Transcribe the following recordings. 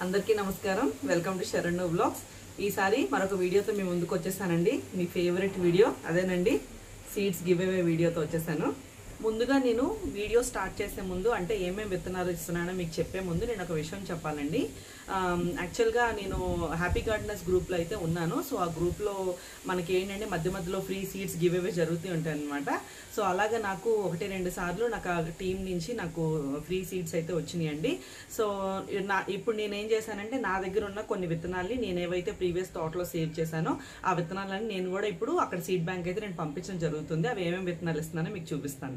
అందరికీ నమస్కారం welcome to Sharan blogs ఈసారి మరొక వీడియోతో మీ ముందుకు వచ్చేసానండి మీ ఫేవరెట్ వీడియో అదేనండి సీడ్స్ గివ్ అవే వీడియోతో వచ్చేసాను ముందుగా నేను వీడియో స్టార్ట్ చేసే ముందు అంటే ఏమేమి విత్తనాలు ఇస్తున్నానో మీకు చెప్పే ముందు నేను ఒక విషయం చెప్పాలండి ఆమ్, యాక్చువల్గా నేను హ్యాపీ గార్డెనర్స్ గ్రూప్లో అయితే ఉన్నాను సో ఆ గ్రూప్లో మనకి ఏంటంటే మధ్య మధ్యలో ఫ్రీ సీట్స్ గివ్ అవే జరుగుతూ ఉంటాయి అనమాట సో అలాగా నాకు ఒకటి రెండు సార్లు నాకు ఆ టీం నుంచి నాకు ఫ్రీ సీట్స్ అయితే వచ్చినాయండి సో నా ఇప్పుడు నేను ఏం చేశానంటే నా దగ్గర ఉన్న కొన్ని విత్తనాల్ని నేను ఏవైతే ప్రీవియస్ తోటలో సేవ్ చేశానో ఆ విత్తనాలని నేను కూడా ఇప్పుడు అక్కడ సీడ్ బ్యాంక్ అయితే నేను పంపించడం జరుగుతుంది అవి ఏమేమి విత్తనాలు ఇస్తున్నానో మీకు చూపిస్తాను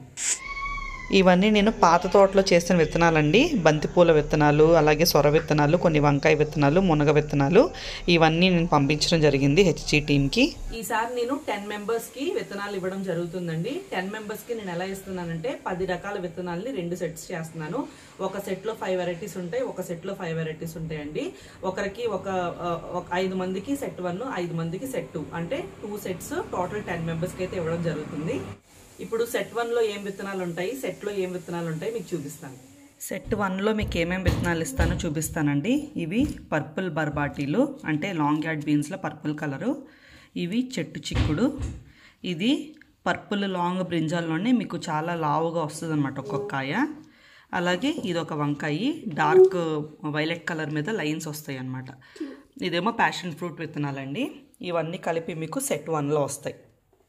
ఇవన్నీ నేను పాత తోటలో చేసిన విత్తనాలండి బంతిపూల విత్తనాలు అలాగే సొర విత్తనాలు కొన్ని వంకాయ విత్తనాలు మునగ విత్తనాలు ఇవన్నీ నేను పంపించడం జరిగింది హెచ్జీ టీమ్కి ఈసారి నేను టెన్ మెంబర్స్ కి విత్తనాలు ఇవ్వడం జరుగుతుందండి టెన్ మెంబర్స్ కి నేను ఎలా ఇస్తున్నానంటే పది రకాల విత్తనాలని రెండు సెట్స్ చేస్తున్నాను ఒక సెట్ లో ఫైవ్ వెరైటీస్ ఉంటాయి ఒక సెట్ లో ఫైవ్ వెరైటీస్ ఉంటాయండి ఒకరికి ఒక ఆ, ఒక ఐదు మందికి సెట్ వన్ ఐదు మందికి సెట్ టూ అంటే two sets total ten members కి అయితే ఇవ్వడం జరుగుతుంది ఇప్పుడు సెట్ వన్ లో ఏం విత్తనాలు ఉంటాయి సెట్ లో ఏం విత్తనాలు ఉంటాయి మీకు చూపిస్తాను సెట్ వన్లో మీకు ఏమేమి విత్తనాలు ఇస్తానో చూపిస్తానండి ఇవి పర్పుల్ బర్బాటీలు అంటే లాంగ్ యార్డ్ బీన్స్లో పర్పుల్ కలరు ఇవి చెట్టు చిక్కుడు ఇది పర్పుల్ లాంగ్ బ్రింజాల్లోనే మీకు చాలా లావుగా వస్తుంది అనమాట ఒక్కొక్క కాయ అలాగే ఇది ఒక వంకాయ డార్క్ వైలెట్ కలర్ మీద లైన్స్ వస్తాయి అన్నమాట ఇదేమో ప్యాషన్ ఫ్రూట్ విత్తనాలండి ఇవన్నీ కలిపి మీకు సెట్ వన్లో వస్తాయి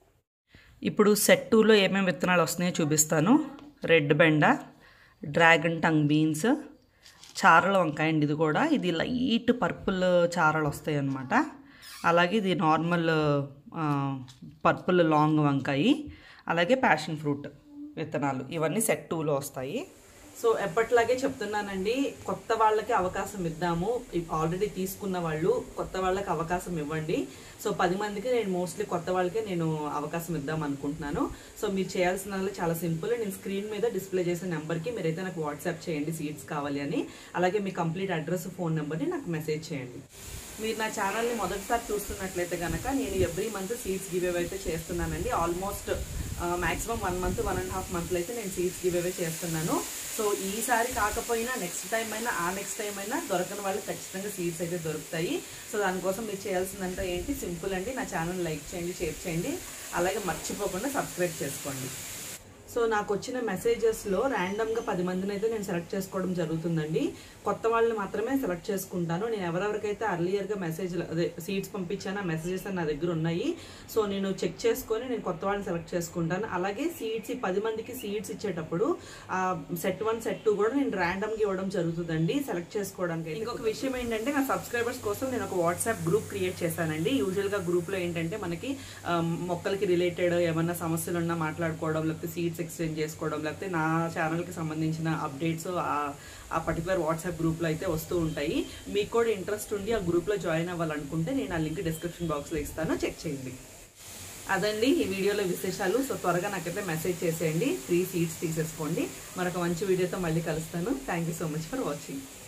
ఇప్పుడు సెట్ టూలో ఏమేమి విత్తనాలు వస్తున్నాయో చూపిస్తాను రెడ్ బెండ డ్రాగన్ టంగ్ బీన్స్ చారల వంకాయ అండి ఇది కూడా ఇది లైట్ పర్పుల్ చారలు వస్తాయి అన్నమాట అలాగే ఇది నార్మల్ ఆ, పర్పుల్ లాంగ్ వంకాయ అలాగే ప్యాషన్ ఫ్రూట్ విత్తనాలు ఇవన్నీ సెట్ టూలో వస్తాయి సో ఎప్పట్లాగే చెప్తున్నానండి కొత్త వాళ్ళకి అవకాశం ఇద్దాము ఆల్రెడీ తీసుకున్న వాళ్ళు కొత్త వాళ్ళకి అవకాశం ఇవ్వండి సో పది మందికి నేను మోస్ట్లీ కొత్త వాళ్ళకే నేను అవకాశం ఇద్దాం అనుకుంటున్నాను సో మీరు చేయాల్సిన చాలా సింపుల్ నేను స్క్రీన్ మీద డిస్ప్లే చేసే నెంబర్కి మీరైతే నాకు వాట్సాప్ చేయండి సీట్స్ కావాలి అని అలాగే మీ కంప్లీట్ అడ్రస్ ఫోన్ నెంబర్ని నాకు మెసేజ్ చేయండి మీరు నా ఛానల్ని మొదటిసారి చూస్తున్నట్లయితే కనుక నేను every month seeds giveaway అయితే చేస్తున్నానండి almost maximum one month one and half మంత్లో అయితే నేను సీట్స్ గివ్ అవే చేస్తున్నాను సో ఈసారి కాకపోయినా నెక్స్ట్ టైం అయినా ఆ నెక్స్ట్ టైం అయినా దొరకని వాళ్ళు ఖచ్చితంగా సీట్స్ అయితే దొరుకుతాయి సో దానికోసం మీరు చేయాల్సిందంతా ఏంటి సింపుల్ అండి నా ఛానల్ లైక్ చేయండి షేర్ చేయండి అలాగే మర్చిపోకుండా సబ్స్క్రైబ్ చేసుకోండి సో నాకు వచ్చిన మెసేజెస్లో ర్యాండమ్గా పది మందిని అయితే నేను సెలెక్ట్ చేసుకోవడం జరుగుతుందండి కొత్త వాళ్ళని మాత్రమే సెలెక్ట్ చేసుకుంటాను నేను ఎవరెవరికైతే అర్లియర్గా మెసేజ్ అదే సీట్స్ పంపించాను ఆ మెసేజెస్ నా దగ్గర ఉన్నాయి సో నేను చెక్ చేసుకొని నేను కొత్త వాళ్ళని సెలెక్ట్ చేసుకుంటాను అలాగే సీట్స్ ఈ పది మందికి సీట్స్ ఇచ్చేటప్పుడు ఆ సెట్ వన్ సెట్ టూ కూడా నేను ర్యాండమ్గా ఇవ్వడం జరుగుతుందండి సెలెక్ట్ చేసుకోవడానికి ఇంకొక విషయం ఏంటంటే నా సబ్స్క్రైబర్స్ కోసం నేను ఒక వాట్సాప్ గ్రూప్ క్రియేట్ చేశానండి యూజువల్గా గ్రూప్లో ఏంటంటే మనకి ఆ, మొక్కలకి రిలేటెడ్ ఏమన్నా సమస్యలు ఉన్నా మాట్లాడుకోవడం లేకపోతే సీట్స్ ఎక్స్చేంజ్ చేసుకోవడం లేకపోతే నా ఛానల్కి సంబంధించిన అప్డేట్స్ ఆ పర్టికులర్ వాట్సాప్ గ్రూప్లో అయితే వస్తూ ఉంటాయి మీకు కూడా ఇంట్రెస్ట్ ఉండి ఆ గ్రూప్లో జాయిన్ అవ్వాలనుకుంటే నేను ఆ లింక్ డిస్క్రిప్షన్ బాక్స్లో ఇస్తాను చెక్ చేయండి అదండి ఈ వీడియోలో విశేషాలు సో త్వరగా నాకైతే మెసేజ్ చేసేయండి ఫ్రీ సీట్స్ తీసేసుకోండి మరొక మంచి వీడియోతో మళ్ళీ కలుస్తాను thank you so much for watching